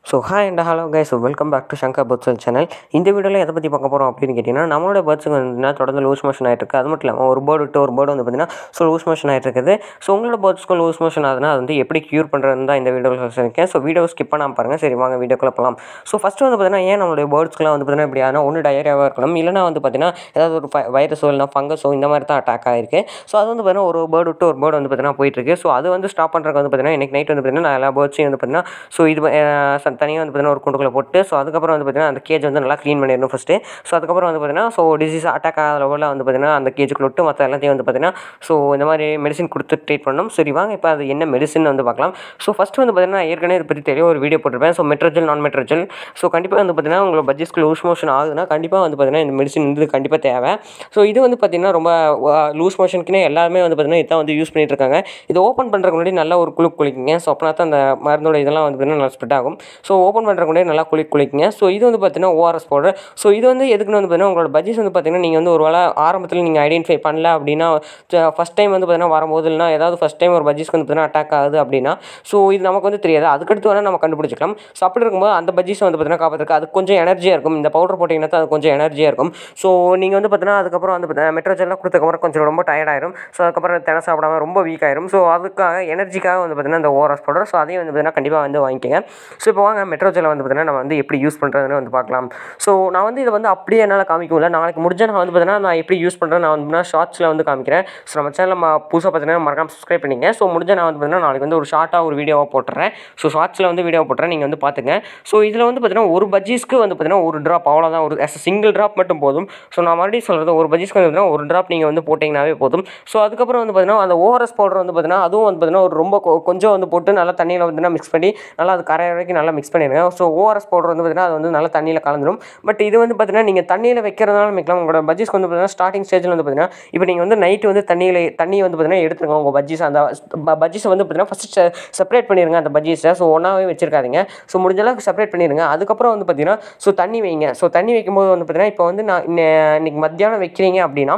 so hi and hello guys welcome back to Shankar பர்ட்ஸல் channel இந்த வீடியோவில் எதை பற்றி பார்க்க போகிறோம் அப்படின்னு கேட்டிங்கன்னா நம்மளோட பேர்ட்ஸுக்கு வந்து தொடர்ந்து லூஸ் மோஷன் ஆகிட்டு இருக்குது அது மட்டும் இல்லாமல் ஒரு பேர்டு விட்டு ஒரு பேர்டு வந்து பார்த்திங்கன்னா ஸோ லூஸ் மோஷன் ஆகிட்டு இருக்குது ஸோ உங்களோட பேர்ட்ஸ்க்கும் லூஸ் மோஷன் ஆகுதுன்னா அது வந்து எப்படி க்யூர் பண்ணுறதுன்னு தான் இந்த வீடியோவில் சொல்லியிருக்கேன் ஸோ வீடியோ ஸ்கிப் பண்ணாமல் பாருங்கள் சரி வாங்க வீடியோக்குள்ள போகலாம் ஸோ ஃபஸ்ட்டு வந்து பார்த்திங்கன்னா ஏன் நம்மளுடைய பேர்ட்ஸ்க்குலாம் வந்து பார்த்திங்கன்னா இப்படி ஆனால் ஒன்று டயரியாவாக இருக்கலாம் இல்லைனா வந்து பார்த்திங்கன்னா ஏதாவது ஒரு வைரஸோ இல்லைனா ஃபங்கஸோ இந்த மாதிரி தான் அட்டாக் ஆகிருக்கு ஸோ அது வந்து பார்த்திங்கன்னா ஒரு பேர்டு விட்டு ஒரு பேர்டு வந்து பார்த்திங்கன்னா போயிட்டுருக்கு ஸோ அது வந்து ஸ்டாப் பண்ணுறதுக்கு வந்து பார்த்திங்கன்னா இன்றைக்கி நைட் வந்து பார்த்திங்கன்னா நான் எல்லா பேர்ட்ஸையும் வந்து பார்த்திங்கன்னா ஸோ இது தனியாக வந்து பார்த்திங்கன்னா ஒரு குண்டுக்குள்ளே போட்டு ஸோ அதுக்கப்புறம் வந்து பார்த்திங்கன்னா அந்த கேஜ் வந்து நல்லா க்ளீன் பண்ணிடணும் ஃபஸ்ட்டு ஸோ அதுக்கப்புறம் வந்து பார்த்திங்கன்னா ஸோ டிசீஸ் அட்டாக் ஆகாத லெவலில் வந்து பார்த்திங்கன்னா அந்த கேஜுக்குள்ள விட்டு மற்ற எல்லாத்தையும் வந்து பார்த்திங்கன்னா ஸோ இந்த மாதிரி மெடிசின் கொடுத்து ட்ரீட் பண்ணணும் சரி வாங்க இப்போ அது என்ன மெடிசின் வந்து பார்க்கலாம் ஸோ ஃபஸ்ட்டு வந்து பார்த்திங்கன்னா ஏற்கனவே இதை பற்றி தெரிய ஒரு வீடியோ போட்டிருப்பேன் ஸோ மெட்ரோஜல் நான் மெட்ரோஜல் ஸோ கண்டிப்பாக வந்து பார்த்திங்கன்னா உங்களோட பட்ஜெட்ஸ்க்கு லூஸ் மோஷன் ஆகுதுன்னா கண்டிப்பாக வந்து பார்த்திங்கன்னா இந்த மெடிசின் வந்து கண்டிப்பாக தேவை ஸோ இது வந்து பார்த்திங்கன்னா ரொம்ப லூஸ் மோஷனுக்குனே எல்லாருமே வந்து பார்த்திங்கன்னா இதான் வந்து யூஸ் பண்ணிட்டு இருக்காங்க இதை ஓப்பன் பண்ணுறதுக்கு முன்னாடி நல்லா ஒரு குளிக் குளிக்குங்க ஸோ அப்படின்னா தான் அந்த மருந்தோட இதெல்லாம் வந்து பார்த்திங்கன்னா நல்லா ஸ்ப்ரெட் ஆகும் ஸோ ஓப்பன் பண்ணுறதுக்கு முன்னாடி நல்லா குளிக் குளிக்குங்க ஸோ இது வந்து பார்த்திங்கன்னா ஓஆர்எஸ் பவுடர் ஸோ இது வந்து எதுக்குன்னு வந்து பார்த்திங்கன்னா உங்களோட பட்ஜெட் வந்து பார்த்திங்கன்னா நீங்கள் வந்து ஒரு வேளை ஆரம்பத்தில் நீங்கள் ஐடென்டிஃபை பண்ணல அப்படின்னா ஃபஸ்ட் டைம் வந்து பார்த்திங்கன்னா வரும்போது இல்லைனா ஏதாவது ஃபஸ்ட் டைம் ஒரு பட்ஜெட்ஸ்க்கு வந்து பார்த்திங்கன்னா அட்டாக் ஆகுது அப்படின்னா ஸோ இது நமக்கு வந்து தெரியாது அதுக்கடுத்து வேணால் நம்ம கண்டுபிடிச்சிக்கலாம் ஸோ அப்படி இருக்கும்போது அந்த பட்ஜெட்ஸ் வந்து பார்த்திங்கன்னா காப்பாற்றுக்கு அது கொஞ்சம் எனர்ஜியாக இருக்கும் இந்த பவுடர் போட்டிங்கன்னா தான் அது கொஞ்சம் எனர்ஜியாக இருக்கும் ஸோ நீங்கள் வந்து பார்த்திங்கன்னா அதுக்கப்புறம் வந்து பார்த்தீங்கன்னா மெட்ரோஜெல்லாம் கொடுத்ததுக்கப்புறம் கொஞ்சம் ரொம்ப டயர்ட் ஆயிரும் ஸோ அதுக்கப்புறம் தினம் சாப்பிடாம ரொம்ப வீக் ஆயிரும் ஸோ அதுக்காக எனர்ஜிக்காக வந்து பார்த்திங்கன்னா இந்த ஓஆர்எஸ் பவுடர் ஸோ அதையும் வந்து பார்த்திங்கன்னா கண்டிப்பாக வந்து வாங்கிக்கங்க ஸோ இப்போ வாங்க மெட்ரோஜெல்லை வந்து பார்த்திங்கன்னா நம்ம வந்து எப்படி யூஸ் பண்ணுறதுன்னு வந்து பார்க்கலாம் ஸோ நான் வந்து இதை வந்து அப்படியே என்னால் காமிக்க முடியல நாளைக்கு முடிஞ்ச நான் வந்து பார்த்தீங்கன்னா நான் எப்படி யூஸ் பண்ணுறேன் நான் வந்து ஷார்ட்ஸில் வந்து காமிக்கிறேன் ஸோ நம்ம சேனல் நம்ம புதுசாக பார்த்தீங்கன்னா மறக்காம சப்ஸ்கிரைப் பண்ணிங்க ஸோ முடிஞ்ச நான் வந்து பார்த்தீங்கன்னா நாளைக்கு வந்து ஒரு ஷார்ட்டாக ஒரு வீடியோவாக போட்டுறேன் ஸோ ஷார்ட்ஸில் வந்து வீடியோ போட்டுறேன் நீங்கள் வந்து பார்த்துங்க ஸோ இதில் வந்து பார்த்தீங்கன்னா ஒரு பஜ்ஜீஸ்க்கு வந்து பார்த்தீங்கன்னா ஒரு ட்ராப் அவ்வளோதான் ஒரு as a சிங்கிள் ட்ராப் மட்டும் போதும் ஸோ நான் மறுபடியும் சொல்கிறது ஒரு பஜ்ஜீஸ்க்கு வந்து பார்த்தீங்கன்னா ஒரு ட்ராப் நீங்கள் வந்து போட்டிங்கனாவே போதும் ஸோ அதுக்கப்புறம் வந்து பார்த்தீங்கன்னா அந்த ஓஆர்எஸ் பவுடர் வந்து பார்த்தீங்கன்னா அதுவும் வந்து பார்த்தீங்கன்னா ஒரு ரொம்ப கொ- கொஞ்சம் வந்து போட்டு நல்லா தண்ணியில் வந்து மிக்ஸ் பண்ணி நல்லா அது கரைய வரைக்கும் நல்லா மிக்ஸ் பண்ணிடுங்க ஸோ ஓஆர்எஸ் பவுடர் வந்து பார்த்தீங்கன்னா அது வந்து நல்லா தண்ணியில் கலந்துடும் பட் இது வந்து பார்த்தீங்கன்னா நீங்கள் தண்ணியில் வைக்கிறதுனால வைக்கலாம் உங்களோட பஜ்ஜிஸ்க்கு வந்து பார்த்தீங்கன்னா ஸ்டார்டிங் ஸ்டேஜில் வந்து பார்த்தீங்கன்னா இப்போ நீங்கள் வந்து நைட்டு வந்து தண்ணியில் தண்ணி வந்து பார்த்தீங்கன்னா எடுத்துருங்க உங்கள் பஜ்ஜிஸ் அந்த பஜ்ஜிஸை வந்து பார்த்தீங்கன்னா ஃபஸ்ட்டு செப்பரேட் பண்ணிடுங்க அந்த பஜ்ஜிஸை ஸோ ஒன்றாவே வச்சிருக்காதீங்க ஸோ முடிஞ்ச அளவுக்கு செப்பரேட் பண்ணிடுங்க அதுக்கப்புறம் வந்து பார்த்தீங்கன்னா ஸோ தண்ணி வைங்க ஸோ தண்ணி வைக்கும்போது வந்து பார்த்தீங்கன்னா இப்போ வந்து நான் இன்ன- இன்னைக்கு மத்தியானம் வைக்கிறீங்க அப்படின்னா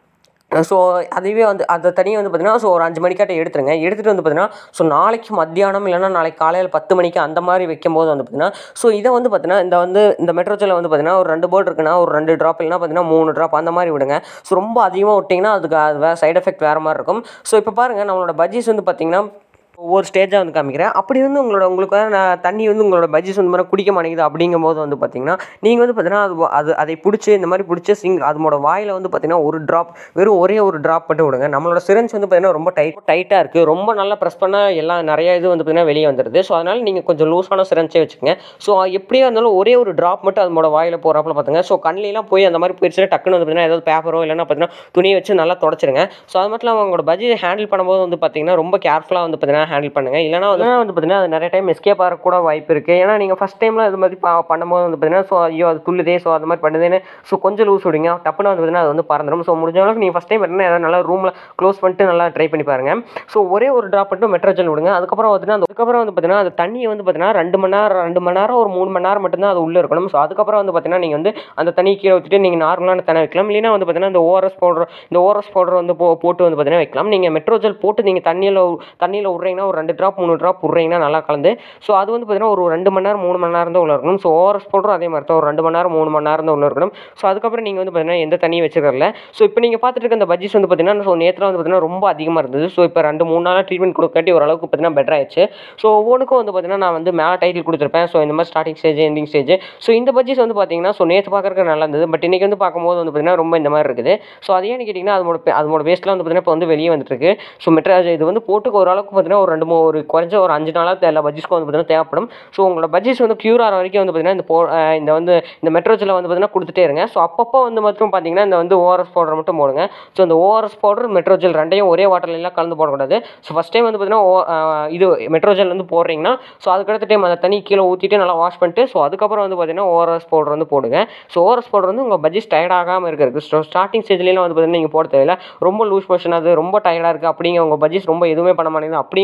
ஸோ அதுவே வந்து அந்த தனியாக வந்து பார்த்தீங்கன்னா ஸோ ஒரு அஞ்சு மணிக்காட்ட எடுத்துருங்க எடுத்துகிட்டு வந்து பார்த்தீங்கன்னா ஸோ நாளைக்கு மத்தியானம் இல்லைன்னா நாளைக்கு காலையில் பத்து மணிக்கு அந்த மாதிரி வைக்கும்போது வந்து பார்த்தீங்கன்னா ஸோ இதை வந்து பார்த்தீங்கன்னா இந்த வந்து இந்த மெட்ரோஜில் வந்து பார்த்தீங்கன்னா ஒரு ரெண்டு போர்டு இருக்குன்னா ஒரு ரெண்டு ட்ராப் இல்லைன்னா பார்த்தீங்கன்னா மூணு ட்ராப் அந்த மாதிரி விடுங்க ஸோ ரொம்ப அதிகமாக விட்டிங்கன்னா அதுக்கு அது வேறு சைடு எஃபெக்ட் வேறு மாதிரி இருக்கும் ஸோ இப்போ பாருங்கள் நம்மளோட பஜ்ஜிஸ் வந்து பார்த்தீங்கன்னா ஒவ்வொரு ஸ்டேஜாக வந்து காமிக்கிறேன் அப்படி வந்து உங்களோட உங்களுக்கு வந்து நான் தண்ணி வந்து உங்களோட பஜ்ஜிஸ் வந்து மாதிரி குடிக்க மாட்டேங்குது அப்படிங்கும்போது வந்து பார்த்தீங்கன்னா நீங்கள் வந்து பார்த்தீங்கன்னா அது அது அதை பிடிச்சி இந்த மாதிரி பிடிச்சி சிங் அதோட வாயில் வந்து பார்த்தீங்கன்னா ஒரு ட்ராப் வெறும் ஒரே ஒரு ட்ராப் மட்டும் விடுங்க நம்மளோட சிரஞ்ச் வந்து பார்த்தீங்கன்னா ரொம்ப டைட் டைட்டாக இருக்குது ரொம்ப நல்லா ப்ரெஸ் பண்ணால் எல்லாம் நிறைய இது வந்து பார்த்தீங்கன்னா வெளியே வந்துடுது ஸோ அதனால் நீங்கள் கொஞ்சம் லூஸான சிரஞ்சே வச்சுக்கோங்க ஸோ எப்படியா இருந்தாலும் ஒரே ஒரு ட்ராப் மட்டும் அதோட வாயில் போகிறாப்புல பார்த்துங்க ஸோ கண்ணிலாம் போய் அந்த மாதிரி போயிடுச்சுன்னா டக்குன்னு வந்து பார்த்தீங்கன்னா ஏதாவது பேப்பரோ இல்லைன்னா பார்த்தீங்கன்னா துணியை வச்சு நல்லா தொடச்சிருங்க ஸோ அது மட்டும் இல்லாமல் உங்களோட பஜ்ஜி ஹேண்டில் பண்ணும்போது வந்து பார்த்தீங்கன்னா ரொம்ப கேர்ஃபுல்லாக வந்து பார்த்தீங்கன்னா ஹேண்டில் பண்ணுங்க இல்லைனா வந்து வந்து பார்த்தீங்கன்னா அது நிறைய டைம் எஸ்கேப் ஆக கூட வாய்ப்பு இருக்குது ஏன்னா நீங்கள் ஃபஸ்ட் டைமில் இது மாதிரி பா- பண்ணும்போது வந்து பார்த்தீங்கன்னா ஸோ ஐயோ அது துள்ளுதே ஸோ அது மாதிரி பண்ணுதுன்னு ஸோ கொஞ்சம் லூஸ் விடுங்க டப்புன்னு வந்து பார்த்தீங்கன்னா அது வந்து பறந்துடும் ஸோ முடிஞ்ச அளவுக்கு நீங்கள் ஃபஸ்ட் டைம் பார்த்தீங்கன்னா ஏதாவது நல்லா ரூமில் க்ளோஸ் பண்ணிட்டு நல்லா ட்ரை பண்ணி பாருங்க ஸோ ஒரே ஒரு ட்ராப் மட்டும் மெட்ரோஜல் விடுங்க அதுக்கப்புறம் பார்த்தீங்கன்னா அந்த- அதுக்கப்புறம் வந்து பார்த்தீங்கன்னா அந்த தண்ணியை வந்து பார்த்தீங்கன்னா ரெண்டு மணி நேரம் ரெண்டு மணி நேரம் ஒரு மூணு மணி நேரம் மட்டும்தான் அது உள்ளே இருக்கணும் ஸோ அதுக்கப்புறம் வந்து பார்த்தீங்கன்னா நீங்கள் வந்து அந்த தண்ணி கீழே ஊற்றிட்டு நீங்கள் நார்மலான தண்ணி வைக்கலாம் இல்லைன்னா வந்து பார்த்தீங்கன்னா இந்த ஓஆர்எஸ் பவுடர் இந்த ஓஆர்எஸ் பவுடர் வந்து போ போட்டு வந்து பார்த்தீங்கன்னா வைக்கலாம் நீங்கள் மெட்ரோஜல் போட்டு நீங்கள் தண்ணியில் தண்ணியில் விட்றீங்கன்னா ஒரு ரெண்டு ட்ராப் மூணு ட்ராப் விட்றீங்கன்னா நல்லா கலந்து ஸோ அது வந்து பார்த்தீங்கன்னா ஒரு ரெண்டு மணி நேரம் மூணு மணி நேரம் தான் உள்ள இருக்கணும் ஸோ ஓஆர்எஸ் பவுடரும் அதே மாதிரி தான் ஒரு ரெண்டு மணி நேரம் மூணு மணி நேரம் தான் உள்ள இருக்கணும் ஸோ அதுக்கப்புறம் நீங்கள் வந்து பார்த்தீங்கன்னா எந்த தண்ணியும் வச்சுக்கறல ஸோ இப்போ நீங்கள் பார்த்துட்டு இருக்க இந்த பஜ்ஜிஸ் வந்து பார்த்தீங்கன்னா ஸோ நேற்று வந்து பார்த்தீங்கன்னா ரொம்ப அதிகமாக இருந்தது ஸோ இப்போ ரெண்டு மூணு நாளாக ட்ரீட்மெண்ட் கொடுக்காட்டி ஓரளவுக்கு பார்த்தீங்கன்னா பெட்டர் ஆயிடுச்சு ஸோ ஒவ்வொன்றுக்கும் வந்து பார்த்தீங்கன்னா நான் வந்து மேலே டைட்டில் கொடுத்துருப்பேன் ஸோ இந்த மாதிரி starting stage ending stage so இந்த பட்ஜெட் வந்து பார்த்தீங்கன்னா ஸோ நேற்று பார்க்கறதுக்கு நல்லா இருந்தது பட் இன்றைக்கி வந்து பார்க்கும்போது வந்து பார்த்தீங்கன்னா ரொம்ப இந்த மாதிரி இருக்குது ஸோ அது ஏன்னு கேட்டிங்கன்னா அதோட பே- அதோட வேஸ்ட்லாம் வந்து பார்த்தீங்கன்னா இப்போ வந்து வெளியே வந்துட்டு இருக்கு ஸோ மெட்ராஜ் இது வந்து போட்டுக்கு ஓரளவுக்கு பார்த்தீங்கன்னா ஒரு ரெண்டு மூணு ஒரு குறைஞ்ச ஒரு அஞ்சு நாளாக எல்லா பட்ஜெட்ஸ்க்கும் வந்து பார்த்தீங்கன்னா தேவைப்படும் ஸோ உங்களோட பட்ஜெட்ஸ் வந்து க்யூர் ஆகிற வரைக்கும் வந்து பார்த்தீங்கன்னா இந்த போ அஹ் இந்த வந்து இந்த மெட்ரோஜில் வந்து பார்த்தீங்கன்னா கொடுத்துட்டே இருங்க ஸோ அப்பப்போ வந்து மட்டும் பார்த்தீங்கன்னா இந்த வந்து ஓஆர்எஸ் பவுடர் மட்டும் போடுங்க ஸோ இந்த ஓஆர்எஸ் பவுடர் மெட்ரோஜெல் ரெண்டையும் ஒரே வாட்டர்ல எல்லாம் கலந்து போடக்கூடாது ஸோ ஃபஸ்ட் டைம் வந்து பார்த்தீங்கன்னா ஓ- அஹ் இது மெட்ரோஜெல் வந்து போடுறீங்கன்னா ஸோ அதுக்கடுத்த டைம் அந்த தண்ணி கீழே ஊற்றிட்டு நல்லா வாஷ் பண்ணிட்டு ஸோ அதுக்கப்புறம் வந்து பார்த்தீங்கன்னா ஓஆர்எஸ் பவுடர் வந்து போடுங்க ஸோ ஓஆர்எஸ் பவுடர் வந்து உங்கள் பட்ஜெட் டயர்ட் ஆகாமல் இருக்கிறதுக்கு ஸோ ஸ்டார்டிங் ஸ்டேஜ்லேயும் வந்து பார்த்தீங்கன்னா நீங்கள் போட தேவையில்ல ரொம்ப லூஸ் மோஷன் அது ரொம்ப டயர்டாக இருக்குது அப்படிங்க உங்கள் பட்ஜெட் ரொம்ப எதுவுமே பண்ண மாட்டேங்குது அப்படிங்கிற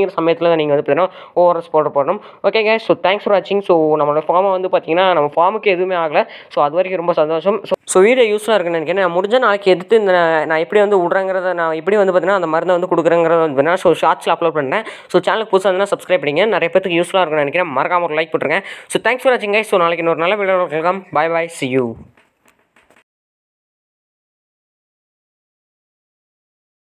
அந்த சமயத்தில் தான் நீங்கள் வந்து பார்த்தீங்கன்னா ஓஆர்எஸ் பவுடர் போடணும் okay guys so thanks for வாட்சிங் ஸோ நம்மளோட ஃபார்மை வந்து பார்த்தீங்கன்னா நம்ம ஃபார்முக்கு எதுவுமே ஆகலை ஸோ அது வரைக்கும் ரொம்ப சந்தோஷம் ஸோ ஸோ வீடியோ யூஸ்ஃபுல்லாக இருக்குன்னு நினைக்கிறேன் நான் முடிஞ்ச நாளைக்கு எடுத்து இந்த நான் எப்படி வந்து விட்றேங்கிறத நான் எப்படி வந்து பார்த்தீங்கன்னா அந்த மருந்தை வந்து கொடுக்குறேங்கிறத வந்து பார்த்தீங்கன்னா ஸோ ஷார்ட்ஸில் அப்லோட் பண்ணுறேன் ஸோ சேனலுக்கு புதுசாக இருந்தால் சப்ஸ்கிரைப் பண்ணிங்க நிறைய பேருக்கு யூஸ்ஃபுல்லாக இருக்கும்னு நினைக்கிறேன் மறக்காம ஒரு லைக் போட்டுருங்க ஸோ தேங்க்ஸ் ஃபார் வாட்சிங் கைஸ் ஸோ நாளைக்கு இன்னொரு நல்ல video welcome bye bye see you